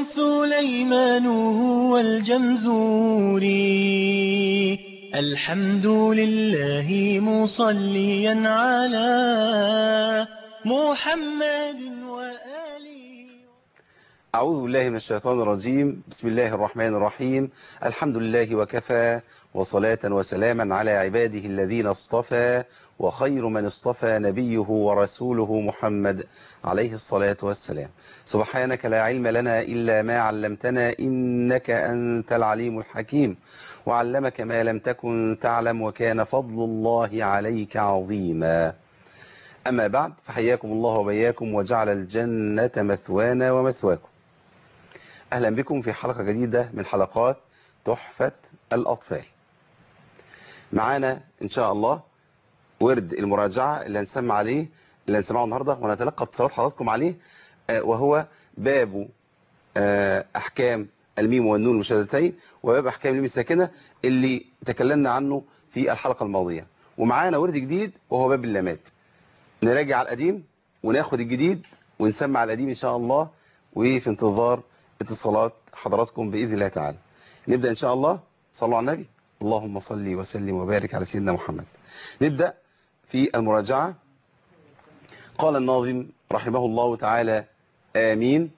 سليمان هو الجمزوري الحمد لله مصليا على محمد وآله أعوذ بالله من الشيطان الرجيم بسم الله الرحمن الرحيم الحمد لله وكفى وصلاة وسلاما على عباده الذين اصطفى وخير من اصطفى نبيه ورسوله محمد عليه الصلاة والسلام سبحانك لا علم لنا إلا ما علمتنا إنك أنت العليم الحكيم وعلمك ما لم تكن تعلم وكان فضل الله عليك عظيما أما بعد فحياكم الله وبياكم وجعل الجنة مثوانا ومثواكم أهلا بكم في حلقة جديدة من حلقات تحفة الأطفال معانا إن شاء الله ورد المراجعة اللي هنسمع عليه اللي هنسمعه النهاردة ونتلقى اتصالات حضراتكم عليه آه، وهو باب آه، أحكام الميم والنون المشددتين وباب أحكام الميم الساكنة اللي تكلمنا عنه في الحلقة الماضية ومعانا ورد جديد وهو باب اللامات نراجع على القديم وناخد الجديد ونسمع القديم إن شاء الله وفي انتظار اتصالات حضراتكم بإذن الله تعالى نبدأ إن شاء الله صلوا على النبي اللهم صل وسلم وبارك على سيدنا محمد نبدأ في المراجعة قال الناظم رحمه الله تعالى آمين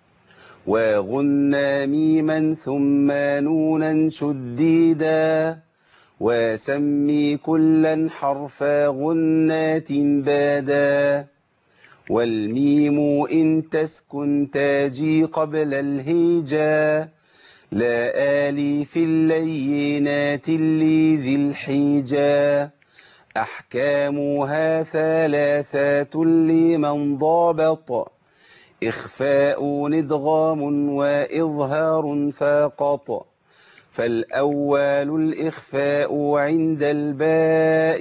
وغنى ميما ثم نونا شديدا وسمي كلا حرف غنات بادا والميم إن تسكن تاجي قبل الهيجا لا آلي في اللينات اللي ذي الحيجا أحكامها ثلاثات لمن ضابط إخفاء ندغام وإظهار فقط فالأول الإخفاء عند الباء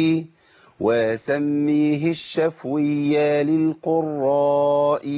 وسميه الشفوي للقراء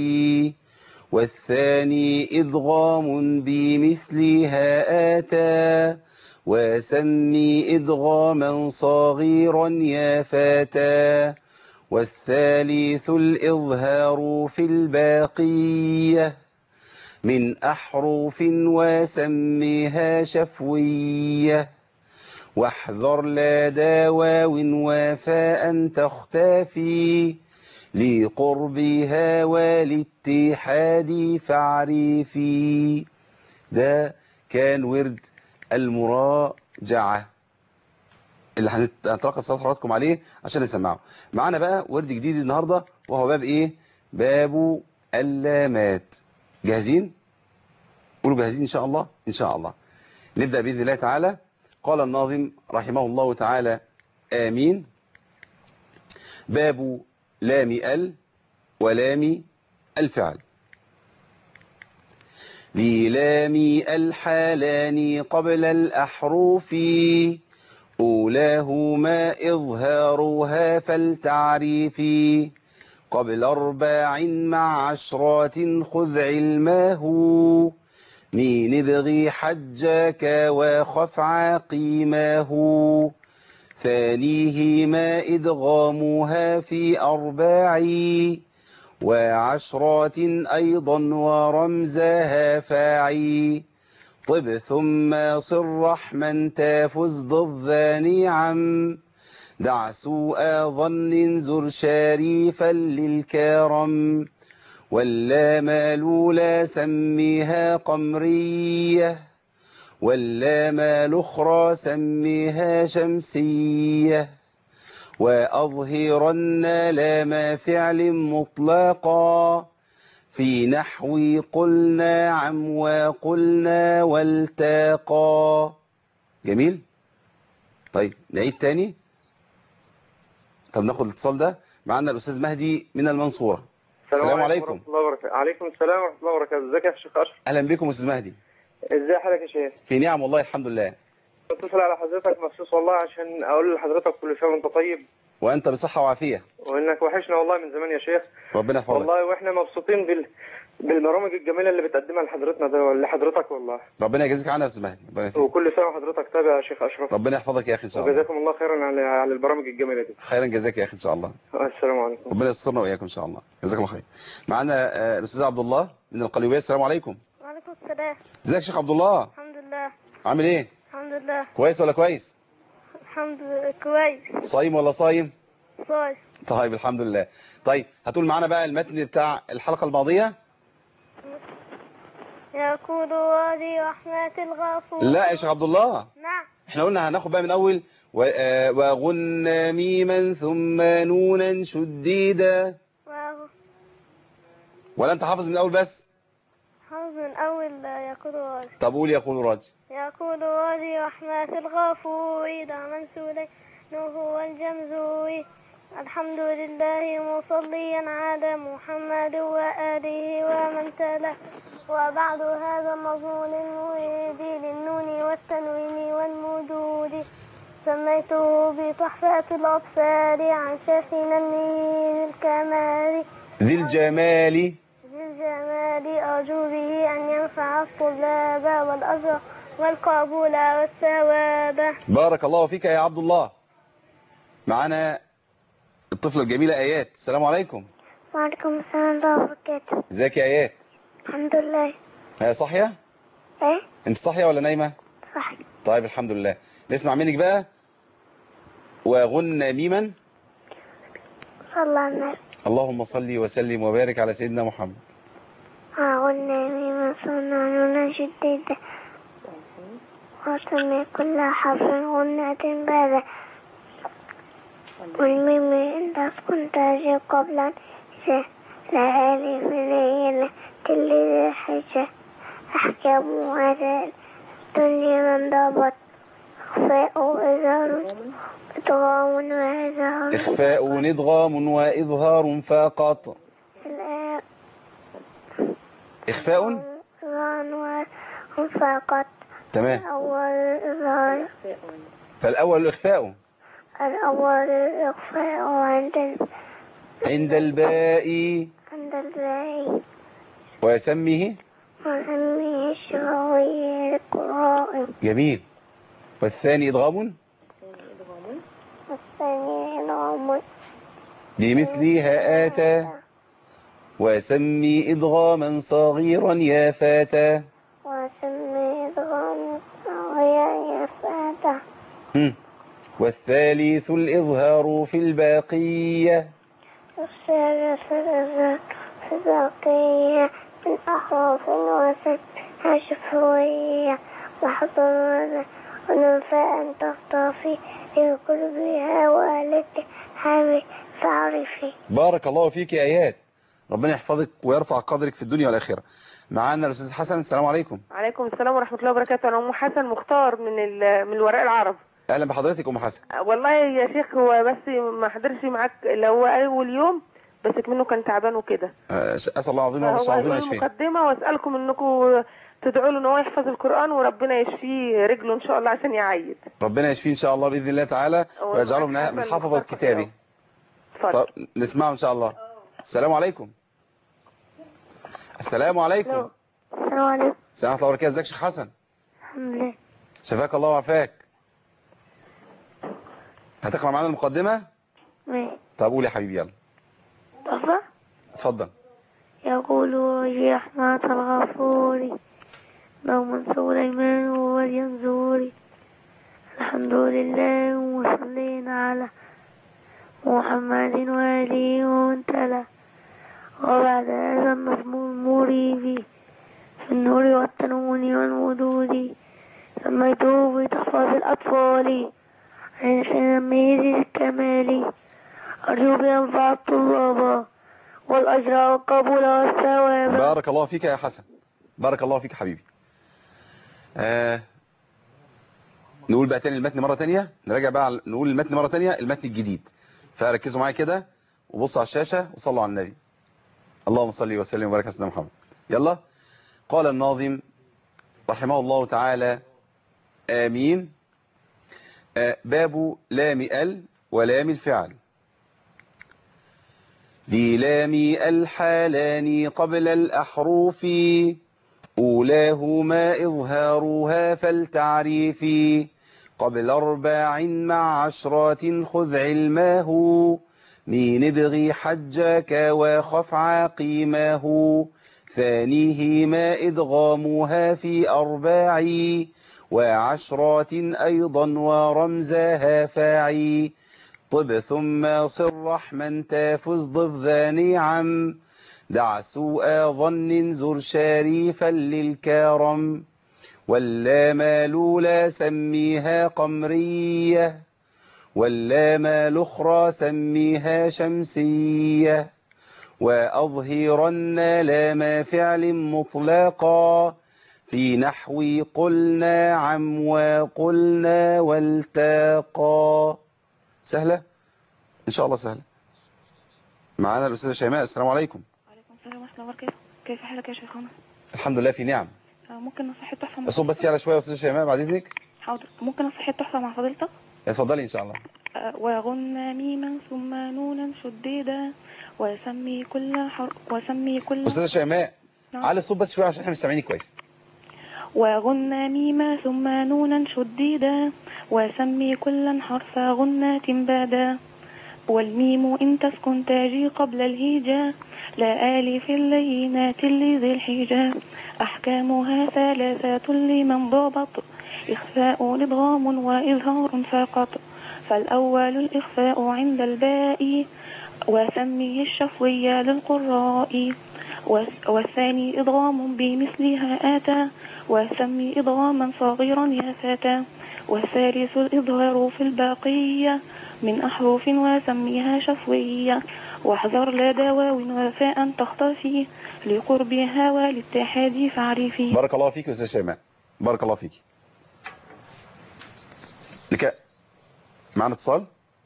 والثاني إدغام بمثلها آتى وسمي إدغاما صغيرا يا فتى والثالث الإظهار في الباقية من أحرف وسميها شفوية واحذر لا واو وفاء تختفي لقربها والاتحاد فاعرفي ده كان ورد المراجعة اللي هنتلقى اتصالات حضراتكم عليه عشان نسمعه معانا بقى ورد جديد النهاردة وهو باب ايه باب اللامات جاهزين قولوا جاهزين ان شاء الله ان شاء الله نبدأ بإذن الله تعالى قال الناظم رحمه الله تعالى آمين باب لام ال ولام الفعل للام الحالان قبل الأحرف أولاهما إظهارها فالتعريف قبل أرباع مع عشرات خذ علمه مين ابغي حجاك وخف عقيمه ثانيهما إدغامها في أرباع وعشرات أيضا ورمزها فاعي طب ثم صرح من تافز ضد نعم دع سوء ظن زر شريفا للكرم ولا مالولا سميها قمرية ولا مال أخرى سميها شمسية وأظهرن لام فعل مطلقا في نحو قلنا عم وقلنا والتاقا جميل طيب نعيد تاني طب ناخد الاتصال ده معانا الأستاذ مهدي من المنصورة السلام عليكم ورحمة الله وبركاته عليكم السلام ورحمة الله وبركاته ازيك يا شيخ أشرف أهلا بكم أستاذ مهدي ازاي حالك يا شيخ في نعم والله الحمد لله اتصل على حضرتك مخصوص والله عشان اقول لحضرتك كل سنة وانت طيب وأنت بصحة وعافية وانك وحشنا والله من زمان يا شيخ ربنا يحفظك والله واحنا مبسوطين بال بالبرامج الجميلة اللي بتقدمها لحضرتنا ده لحضرتك والله ربنا يجازيك عنها يا أستاذ مهدي ربنا يفيدك وكل سنة وحضرتك طيب يا شيخ أشرف ربنا يحفظك يا أخي إن شاء الله وجزاكم الله خيرا على على البرامج الجميلة دي خيرا جزاك يا أخي إن شاء الله السلام عليكم ربنا يسترنا وإياكم إن شاء الله جزاكم الله خير معانا آه، الأستاذ عبد الله من القليوبية السلام عليكم السلام ازيك يا شيخ عبد الله الحمد لله عامل ايه الحمد لله كويس ولا كويس الحمد لله كويس صايم ولا صايم صايم طيب الحمد لله طيب هتقول معانا بقى المتن بتاع الحلقة الماضية يقول وادي رحمة الغفور لا يا شيخ عبد الله نعم احنا قلنا هناخد بقى من اول و- آه، وغن ميما ثم نونا شديدا وهو ولا انت حافظ من اول بس حافظ من أول يقول وادي طب قول يقول راجي يقول وادي رحمة الغفور دعما سليم هو الجمزوري الحمد لله مصليا على محمد وآله ومن تلا وبعد هذا المضمون المريد للنون والتنوين والمدود سميته بتحفة الأطفال عن شيخنا النيل الكمال ذي الجمال ذي الجمال أرجو به أن ينفع الطلاب والأجر والقبول والثواب بارك الله فيك يا عبد الله معانا الطفلة الجميلة آيات السلام عليكم وعليكم السلام ورحمة الله وبركاته ازيك يا آيات الحمد لله هي صاحية ايه انت صاحية ولا نايمة صح طيب الحمد لله نسمع منك بقى وغن ميما صلى على النبي اللهم صل وسلم وبارك على سيدنا محمد قلنا من صنعنا شديدة وسمي كل حرف غنة بعد والميم إن تسكن تجي قبل لا ألف ليلة تلي الحجة أحكام وهذا تنجي من ضبط إخفاء إظهار إدغام وإظهار إخفاء ندغام وإظهار فقط الآن إخفاء إظهار فقط تمام الأول إظهار فالأول الإخفاء الأول الإخفاء عند ال- عند الباء عند الباقي ويسميه وسميه الشهوية القراء جميل والثاني إدغام والثاني إدغام لمثلها آتى وسمي إدغاما صغيرا يا فتى وسمي إدغام صغير يفاتح هم. والثالث الإظهار في الباقية الثالث الإظهار في البقية من أحرف وسط شفوية محظورة ونفاء تخطفي الكل بها وآلت حامي تعرفي بارك الله فيك يا آيات ربنا يحفظك ويرفع قدرك في الدنيا والآخرة معانا الأستاذ حسن السلام عليكم عليكم السلام ورحمة الله وبركاته أنا أم حسن مختار من ال- من الوراء العرب أهلا بحضرتك أم حسن والله يا شيخ هو بس ما حضرش معاك اللي هو أول يوم بس منه كان تعبان وكده آه، أسأل الله العظيم رب فهو العظيم يقول يشفيه المقدمة وأسألكم إنكم تدعوا له إن هو يحفظ القرآن وربنا يشفيه رجله إن شاء الله عشان يعيد ربنا يشفيه إن شاء الله بإذن الله تعالى ويجعله من من حفظة كتابه اتفضل طب نسمعه إن شاء الله السلام عليكم السلام عليكم السلام عليكم السلام ورحمة الله وبركاته ازيك يا شيخ حسن الحمد لله شفاك الله وعافاك هتقرأ معانا المقدمة ماشي طب قول يا حبيبي يلا طفى اتفضل يقول وجه رحمة الغفور دوما سليمان والينزوري الحمد لله وصلينا على محمد وآله ومن تلا وبعد هذا المضمون مريبي في النور والتنون والودود سميته بتحفظ الأطفال عن تلميذ الكمال أرجو بأنفع الطلاب والأجر والقبول والثواب بارك الله فيك يا حسن بارك الله فيك حبيبي آه نقول بقى تاني المتن مرة تانية نراجع بقى على- نقول المتن مرة تانية المتن الجديد فركزوا معايا كده وبصوا على الشاشة وصلوا على النبي اللهم صل وسلم وبارك على سيدنا محمد يلا قال الناظم رحمه الله تعالى آمين آه باب لام ال ولام الفعل للام الحالان قبل الأحرف أولاهما إظهارها فالتعريف قبل أرباع مع عشرات خذ علمه من ابغي حجك وخف عقيمه ثانيهما إدغامها في أرباع وعشرات أيضا ورمزها فاعي طب ثم صر رحما تافز ضف ذا نعم دع سوء ظن زر شريفا للكرم واللام لولا سميها قمرية واللام الأخرى سميها شمسية وأظهرن لام فعل مطلقا في نحو قلنا عم وقلنا والتقى سهلة؟ إن شاء الله سهلة معانا الأستاذة شيماء السلام عليكم وعليكم السلام ورحمة الله وبركاته كيف حالك يا شيخنا؟ الحمد لله في نعم آه، ممكن نصحي تحفة مع الصوت بس يعلى شوية يا أستاذة شيماء بعد إذنك حاضر ممكن نصحي تحفة مع فضيلتك؟ اتفضلي إن شاء الله آه، وغن ميما ثم نونا شديدا وسمي كل حر... وسمي كل أستاذة شيماء نعم. على الصوت بس شوية عشان احنا مش سامعينك كويس وغن ميما ثم نونا شديدا وسمي كلا حرف غنة بادا والميم إن تسكن تاجي قبل الهيجا لا آلف اللينات لذي الحجاب أحكامها ثلاثات لمن ضبط إخفاء إدغام وإظهار فقط فالأول الإخفاء عند الباء وسميه الشفوية للقراء والس- والثاني إضغام بمثلها آتى وسمي إضغاما صغيرا يا فتى والثالث الإظهار في الباقية من أحرف وسميها شفوية واحذر لا دواو وفاء تختفي لقربها والاتحاد فاعرفي بارك الله فيك يا أستاذة شيماء بارك الله فيك لك معنا اتصال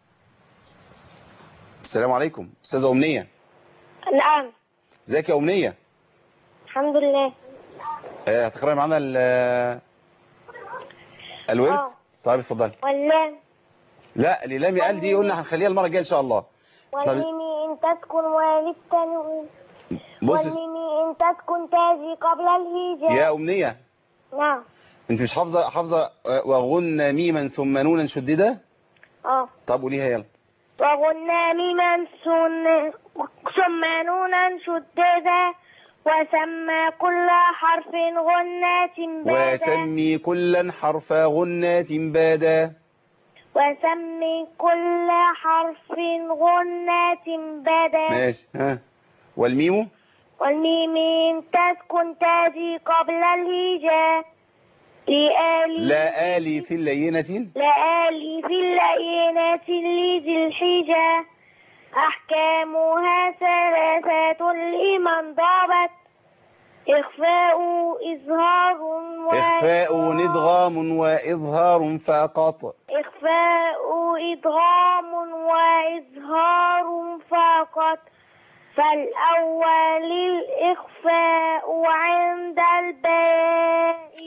السلام عليكم أستاذة أمنية نعم ازيك يا أمنية الحمد لله آه، هتقرأي معانا ال- الورد آه. طيب اتفضلي واللام لا الإلام قال دي قلنا هنخليها المرة الجاية إن شاء الله والميم إن تسكن والتنوين بص والميم إن تسكن تاجي قبل الهجاء يا أمنية نعم أنت مش حافظة حافظة آه، وغن ميما ثم نونا شددة اه طب قوليها يلا وغنى ميما سن ثم نونا شددا وسمى كل حرف غنات بادا وسمي كلا حرف غنات بادا وسمي كل حرف غنات بادا ماشي ها والميم والميم إن تسكن تاجي قبل الهجاء لآلي لا آلي في اللينة لآلي في اللينة لذي الحجة أحكامها ثلاثة لمن ضابت إخفاء إظهار إخفاء وإظهار. ندغام وإظهار فقط إخفاء إدغام وإظهار فقط فالأول الإخفاء عند الباء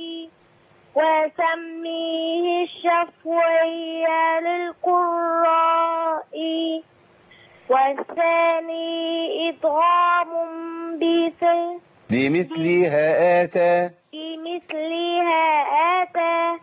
وسميه الشفوية للقراء والثاني إدغام بث- بمثلها آتى بمثلها آتى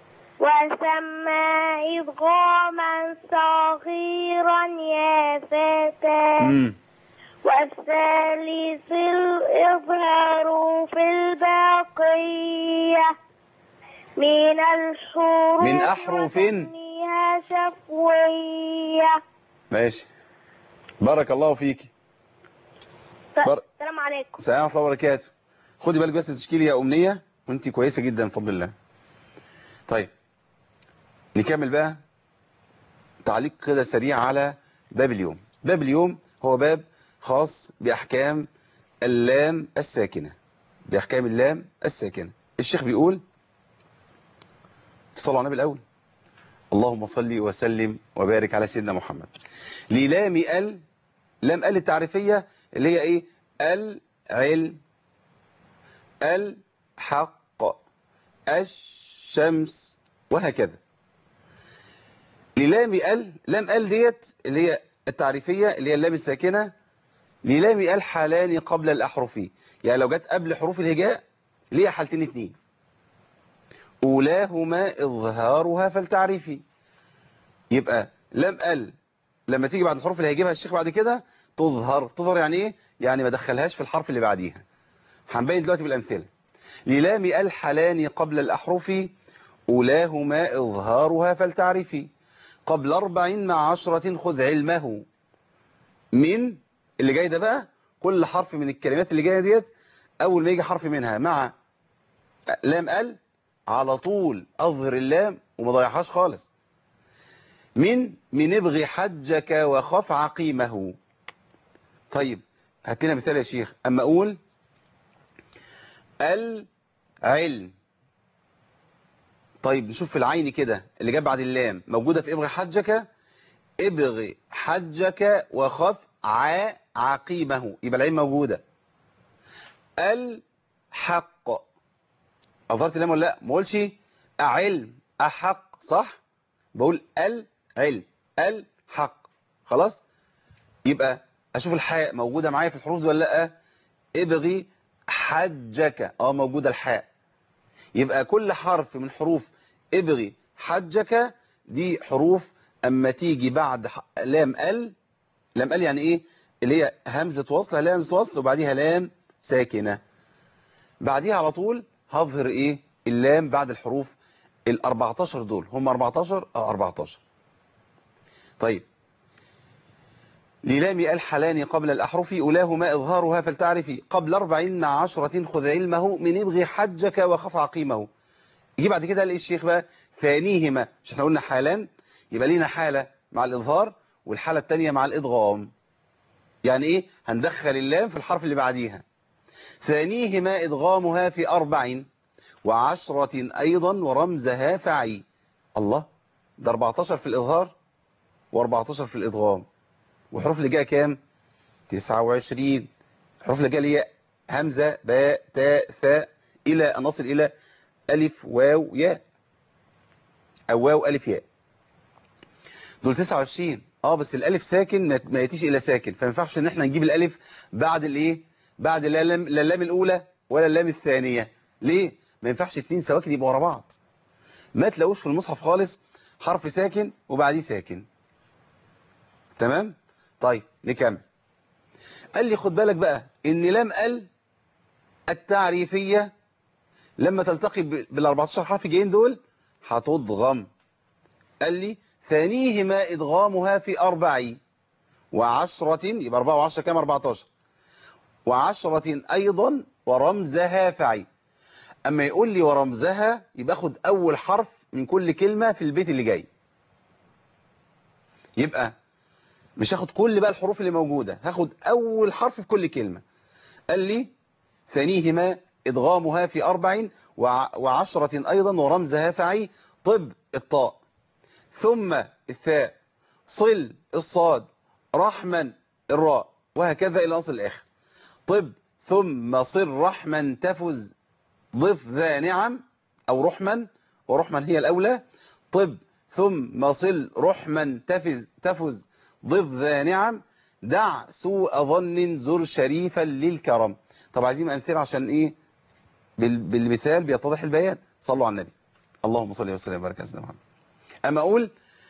وسمى إدغاما صغيرا يا فتى مم. والثالث الإظهار في الباقية من الحروف من أحرف. وسميها شفوية ماشي بارك الله فيك بر- السلام عليكم السلام ورحمة الله وبركاته خدي بالك بس بتشكيلي يا أمنية وانت كويسة جدا بفضل الله طيب نكمل بقى تعليق كده سريع على باب اليوم باب اليوم هو باب خاص بأحكام اللام الساكنة بأحكام اللام الساكنة الشيخ بيقول صلى على النبي الأول اللهم صل وسلم وبارك على سيدنا محمد للام ال لام ال التعريفية اللي هي ايه العلم الحق الشمس وهكذا للام ال لام ال ديت اللي هي التعريفية اللي هي اللام الساكنة للام ال حالان قبل الأحرف يعني لو جت قبل حروف الهجاء ليها حالتين اتنين أولاهما إظهارها فالتعريفي يبقى لام ال لما تيجي بعد الحروف اللي هيجيبها الشيخ بعد كده تظهر تظهر يعني ايه يعني ما دخلهاش في الحرف اللي بعديها هنبين دلوقتي بالأمثلة للام الحلان قبل الأحرف أولاهما إظهارها فلتعرفي قبل أربع مع عشرة خذ علمه من اللي جاي ده بقى كل حرف من الكلمات اللي جاية ديت أول ما يجي حرف منها مع لام ال على طول أظهر اللام وما ضيعهاش خالص من من ابغي حجك وخف عقيمه طيب هات لنا مثال يا شيخ أما أقول العلم طيب نشوف في العين كده اللي جاب بعد اللام موجودة في ابغي حجك ابغي حجك وخف ع عقيمه يبقى العين موجودة الحق أظهرت اللام ولا لا ما اقولش علم أحق صح بقول العلم الحق خلاص يبقى أشوف الحاء موجودة معايا في الحروف دي ولا لا ابغي حجك اه موجودة الحاء يبقى كل حرف من حروف ابغي حجك دي حروف اما تيجي بعد ح- لام ال لام ال يعني ايه اللي هي همزة وصل هلاقي همزة وصل وبعديها لام ساكنة بعديها على طول هظهر ايه اللام بعد الحروف ال 14 دول هم 14 اه 14 طيب للام الحلان قبل الأحرف أولاهما إظهارها فلتعرفي قبل أربع مع عشرة خذ علمه من ابغي حجك وخف عقيمه يجي بعد كده قال الشيخ بقى ثانيهما مش احنا قلنا حالان يبقى لينا حالة مع الإظهار والحالة الثانية مع الإدغام يعني إيه هندخل اللام في الحرف اللي بعديها ثانيهما إدغامها في أربع وعشرة أيضا ورمزها فعي الله ده 14 في الإظهار و14 في الإدغام وحروف اللي جايه كام 29 حروف اللي جايه هي همزه باء تاء ثاء الى ان نصل الى الف واو ياء او واو الف ياء دول 29 اه بس الالف ساكن ما- ما ياتيش الى ساكن فما ينفعش ان احنا نجيب الالف بعد الايه بعد لا اللام لا اللام الاولى ولا اللام الثانيه ليه ما ينفعش اتنين سواكن يبقوا ورا بعض ما تلاقوش في المصحف خالص حرف ساكن وبعديه ساكن تمام طيب نكمل قال لي خد بالك بقى ان لام ال التعريفية لما تلتقي بال 14 حرف جايين دول هتضغم قال لي ثانيهما ادغامها في اربع وعشرة يبقى 4 و10 كام 14 وعشرة ايضا ورمزها فعي اما يقول لي ورمزها يبقى اخد اول حرف من كل كلمة في البيت اللي جاي يبقى مش هاخد كل بقى الحروف اللي موجودة هاخد أول حرف في كل كلمة قال لي ثانيهما إدغامها في أربع وع- وعشرة أيضا ورمزها فعي طب الطاء ثم الثاء صل الصاد رحما الراء وهكذا إلى نصل الآخر طب ثم صل رحما تفز ضف ذا نعم أو رحما ورحما هي الأولى طب ثم صل رحما تفز تفز ضف ذا نعم دع سوء ظن زر شريفا للكرم طب عايزين أمثلة عشان إيه بال- بالمثال بيتضح البيان صلوا على النبي اللهم صل وسلم وبارك على سيدنا محمد أما أقول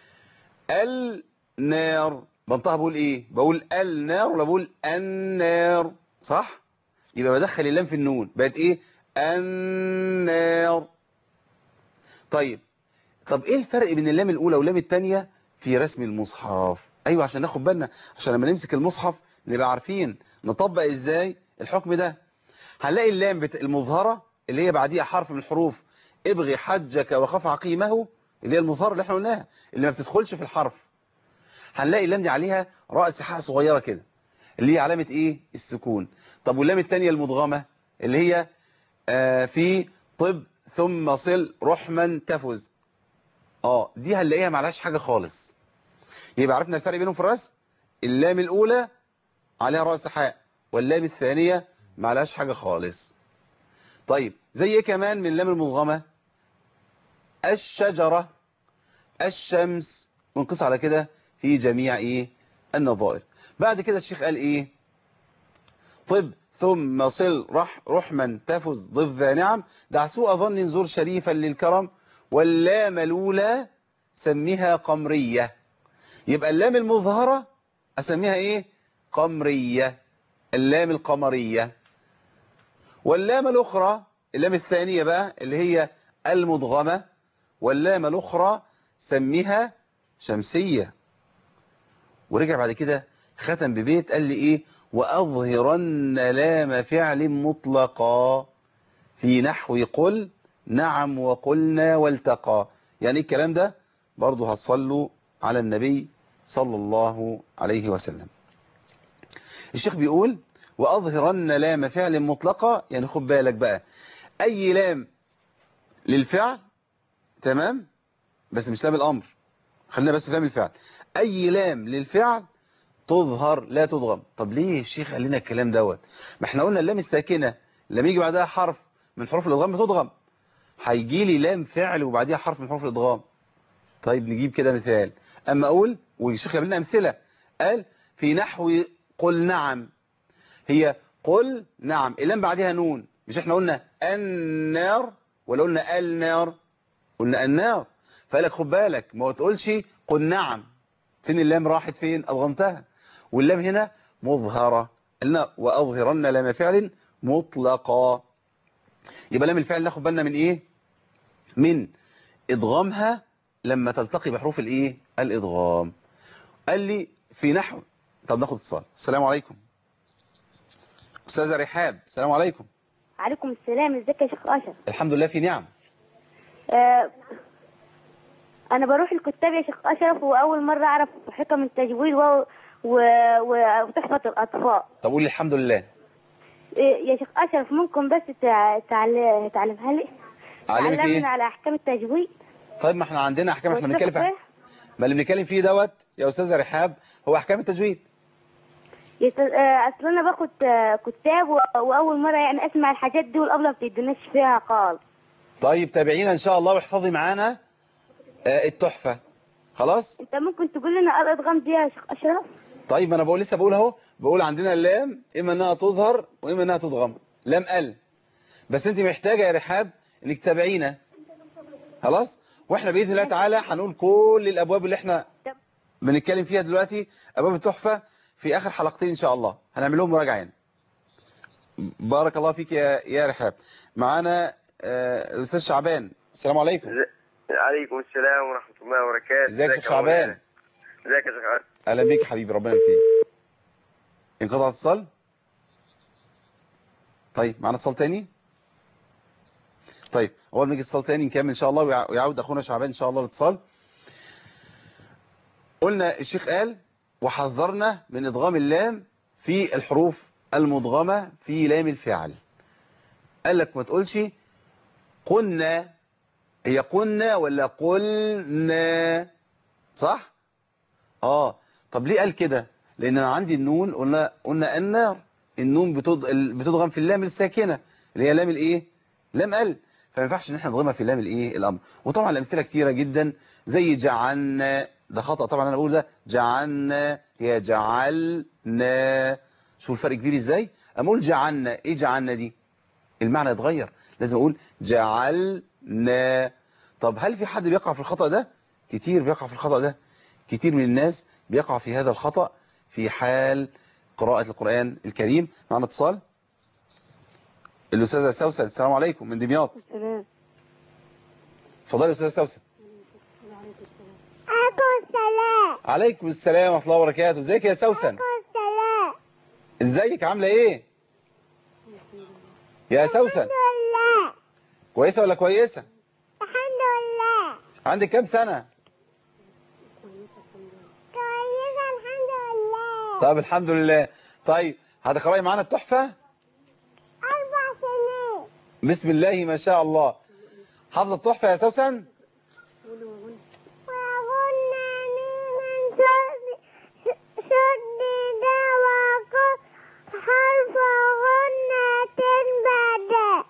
النار بنطقها بقول إيه بقول النار ولا بقول النار صح يبقى بدخل اللام في النون بقت إيه النار طيب طب ايه الفرق بين اللام الاولى واللام الثانيه في رسم المصحف ايوه عشان ناخد بالنا عشان لما نمسك المصحف نبقى عارفين نطبق ازاي الحكم ده هنلاقي اللام بت... المظهره اللي هي بعديها حرف من الحروف ابغي حجك وخف عقيمه اللي هي المظهره اللي احنا قلناها اللي ما بتدخلش في الحرف هنلاقي اللام دي عليها راس حاء صغيره كده اللي هي علامه ايه السكون طب واللام الثانيه المدغمه اللي هي آه في طب ثم صل رحما تفز اه دي هنلاقيها معلهاش حاجة خالص يبقى عرفنا الفرق بينهم في الرسم اللام الأولى عليها رأس حاء واللام الثانية معلهاش حاجة خالص طيب زي ايه كمان من اللام المضغمة الشجرة الشمس ونقص على كده في جميع ايه النظائر بعد كده الشيخ قال ايه طب ثم صل رح رحما تفز ضف ذا نعم دع سوء ظن زور شريفا للكرم واللام الأولى سميها قمرية يبقى اللام المظهرة أسميها إيه قمرية اللام القمرية واللام الأخرى اللام الثانية بقى اللي هي المدغمة واللام الأخرى سميها شمسية ورجع بعد كده ختم ببيت قال لي إيه وأظهرن لام فعل مطلقا في نحو قل نعم وقلنا والتقى يعني إيه الكلام ده برضه هتصلوا على النبي صلى الله عليه وسلم الشيخ بيقول وأظهرن لام فعل مطلقة يعني خد بالك بقى أي لام للفعل تمام بس مش لام الأمر خلينا بس في لام الفعل أي لام للفعل تظهر لا تضغم طب ليه الشيخ قال لنا الكلام دوت ما احنا قلنا اللام الساكنة لما يجي بعدها حرف من حروف الإضغام بتضغم هيجي لي لام فعل وبعديها حرف من حروف الإضغام طيب نجيب كده مثال أما أقول والشيخ جاب لنا أمثلة قال في نحو قل نعم هي قل نعم اللام بعدها نون مش احنا قلنا النار ولا قلنا النار قلنا النار فقال لك خد بالك ما تقولش قل نعم فين اللام راحت فين أضغمتها واللام هنا مظهرة قلنا وأظهرن لام فعل مطلقا يبقى لام الفعل ناخد بالنا من ايه من ادغامها لما تلتقي بحروف الايه الادغام قال لي في نحو طب ناخد اتصال السلام عليكم استاذه رحاب السلام عليكم عليكم السلام ازيك يا شيخ اشرف الحمد لله في نعم آه انا بروح الكتاب يا شيخ اشرف واول مره اعرف حكم التجويد و... و... و... وتحفه الاطفال طب قول لي الحمد لله إيه يا شيخ اشرف ممكن بس تع... تعل... تعلمها لي علمك تعلمنا ايه على احكام التجويد طيب ما احنا عندنا احكام احنا بنتكلم في والفقه. ما اللي بنتكلم فيه دوت يا استاذه رحاب هو احكام التجويد يت- آه، اصل انا باخد آه، كتاب و... واول مره يعني اسمع الحاجات دي والابله ما بتديناش فيها خالص طيب تابعينا ان شاء الله واحفظي معانا آه، التحفه خلاص انت ممكن تقول لنا الادغام دي يا شيخ اشرف طيب ما انا بقول لسه بقول اهو بقول عندنا اللام اما انها تظهر واما انها تضغم لام ال بس انت محتاجه يا رحاب انك تتابعينا خلاص واحنا باذن الله تعالى هنقول كل الابواب اللي احنا بنتكلم فيها دلوقتي ابواب التحفه في اخر حلقتين ان شاء الله هنعمل لهم مراجعه يعني. بارك الله فيك يا يا رحاب معانا آه، الاستاذ شعبان السلام عليكم عليكم السلام ورحمة الله وبركاته ازيك يا شيخ شعبان ازيك يا شيخ أشرف؟ اهلا بيك يا حبيبي ربنا يفيك انقطع اتصال طيب معانا اتصال تاني طيب اول ما يجي اتصال تاني نكمل ان شاء الله ويع- ويعود اخونا شعبان ان شاء الله الاتصال قلنا الشيخ قال وحذرنا من ادغام اللام في الحروف المدغمه في لام الفعل قال لك ما تقولش قلنا هي قلنا ولا قلنا صح اه طب ليه قال كده لان انا عندي النون قلنا قلنا النار النون بتض... ال- بتضغم في اللام الساكنه اللي هي لام الايه لام ال فما ينفعش ان احنا نضغمها في لام الايه الامر وطبعا الامثله كتيره جدا زي جعلنا ده خطا طبعا انا اقول ده جعلنا هي جعلنا شوف الفرق كبير ازاي اما اقول جعلنا ايه جعلنا دي المعنى يتغير لازم اقول جعلنا طب هل في حد بيقع في الخطأ ده كتير بيقع في الخطأ ده كتير من الناس بيقع في هذا الخطأ في حال قراءة القرآن الكريم معنا اتصال الأستاذة سوسن السلام عليكم من دمياط السلام اتفضلي يا أستاذة سوسن عليكم السلام عليكم السلام ورحمة الله وبركاته ازيك يا سوسن السلام ازيك عاملة ايه يا سوسن لله كويسة ولا كويسة الحمد لله عندك كام سنة كويسة الحمد لله طب الحمد لله طيب هتقرأي معانا التحفة أربع سنين بسم الله ما شاء الله حافظة التحفة يا سوسن وقلنا نون شد شدد وقف حرف غنة بعد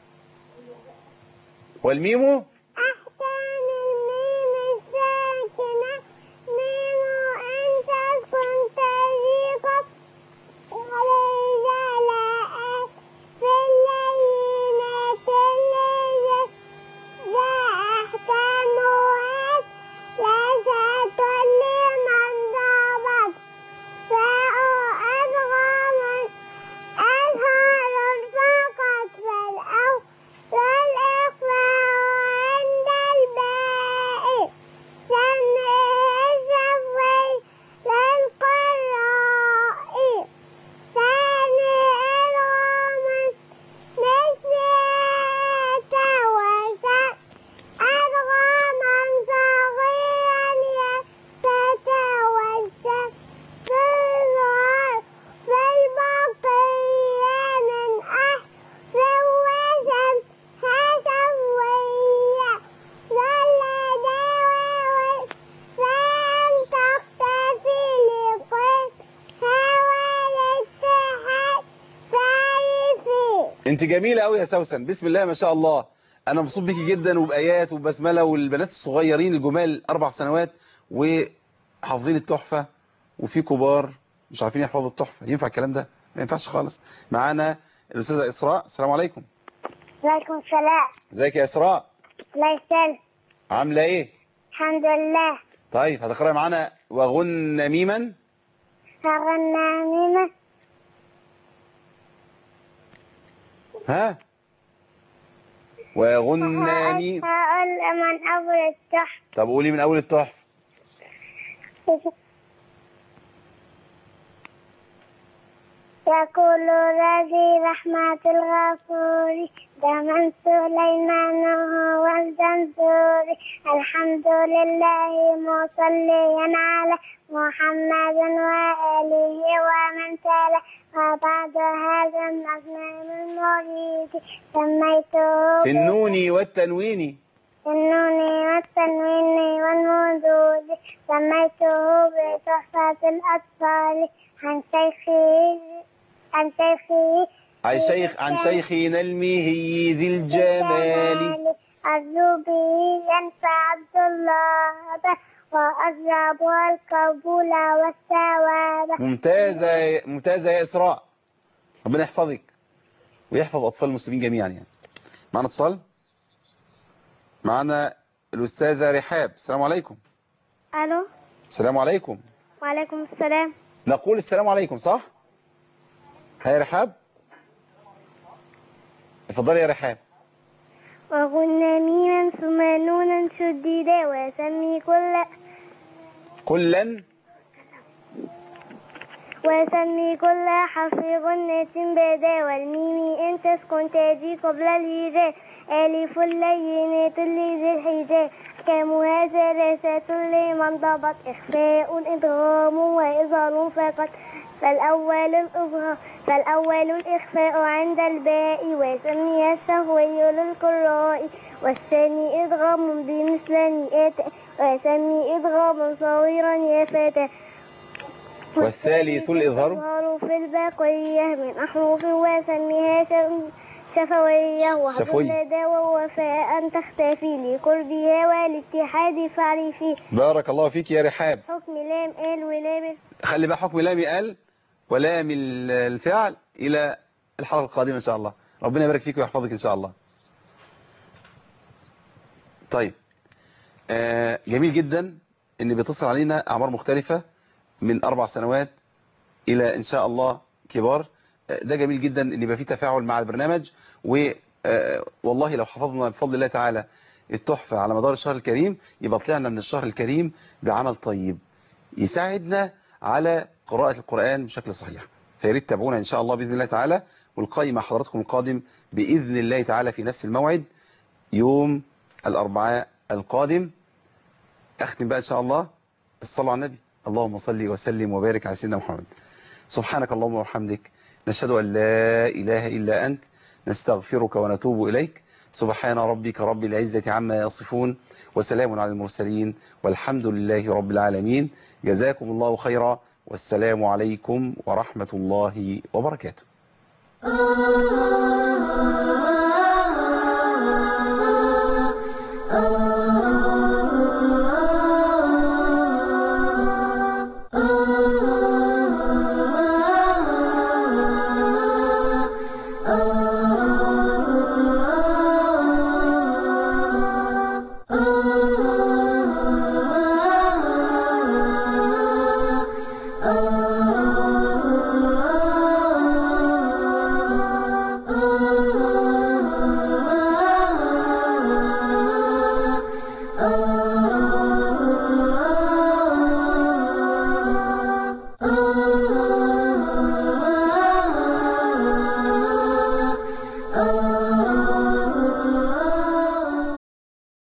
والميم أحكام الميم الساكنة ميم أن تسكن طريقة وليس لا في الليلة الليلة لا أحكامها لا تطل من ضابط فأو أدغم أظهر فقط انت جميلة قوي يا سوسن بسم الله ما شاء الله انا مبسوط بيكي جدا وبآيات وبسملة والبنات الصغيرين الجمال اربع سنوات وحافظين التحفة وفي كبار مش عارفين يحفظوا التحفة ينفع الكلام ده ما ينفعش خالص معانا الاستاذة اسراء السلام عليكم وعليكم السلام ازيك يا اسراء الله يسلمك عاملة ايه الحمد لله طيب هتقرأي معانا وغن ميما هغنى ميمة ها وغن ميم هقول من أول التحف طب قولي من اول التحفة يقول الذي رحمة الغفور دمن سليمان هو الجنزور الحمد لله مصليا على محمد وآله ومن تلا وبعد هذا النظم المريد سميته في النون والتنوين النون والتنوين والمدود سميته بتحفة الأطفال عن شيخي عن شيخي عن شيخ عن شيخنا المهي ذي الجمال أرجو به ينفع عبد الله به وأجرب القبول والثواب ممتازة ممتازة يا إسراء ربنا يحفظك ويحفظ أطفال المسلمين جميعا يعني معنا اتصال معنا الأستاذة رحاب السلام عليكم ألو السلام عليكم وعليكم السلام نقول السلام عليكم صح هيا رحاب اتفضلي يا رحاب وغنى ميما ثم نونا شديدا وسمي كل كلا وسمي كل حرف غنة بدا والميم إن تسكن تأتي قبل الهجاء ألف اللينة لذي الحجاء كمها ثلاثة لمن ضبط إخفاء إدغام وإظهار فقط فالأول الإظهار فالأول الإخفاء عند الباء وسمي السهوي للقراء والثاني إدغام بمثل أتى وسمي إدغام صغيرا يا فتى والثالث الإظهار الإظهار في البقية من أحرف وسميها ش- شفوية وحفظ شفوي. لدى ووفاء تختفي لقربها والاتحاد فعل فيه بارك الله فيك يا رحاب حكم لام آل ولام خلي بقى حكم لام قال ولام ال- الفعل إلى الحلقة القادمة إن شاء الله ربنا يبارك فيك ويحفظك إن شاء الله طيب آه جميل جدا إن بيتصل علينا أعمار مختلفة من أربع سنوات إلى إن شاء الله كبار آه، ده جميل جدا إن يبقى فيه تفاعل مع البرنامج و آه، والله لو حفظنا بفضل الله تعالى التحفة على مدار الشهر الكريم يبقى طلعنا من الشهر الكريم بعمل طيب يساعدنا على قراءة القرآن بشكل صحيح فياريت تابعونا إن شاء الله بإذن الله تعالى والقائمة مع حضراتكم القادم بإذن الله تعالى في نفس الموعد يوم الأربعاء القادم أختم بقى إن شاء الله الصلاة على النبي اللهم صل وسلم وبارك على سيدنا محمد سبحانك اللهم وبحمدك نشهد أن لا إله إلا أنت نستغفرك ونتوب إليك سبحان ربك رب العزة عما يصفون وسلام على المرسلين والحمد لله رب العالمين جزاكم الله خيرا والسلام عليكم ورحمة الله وبركاته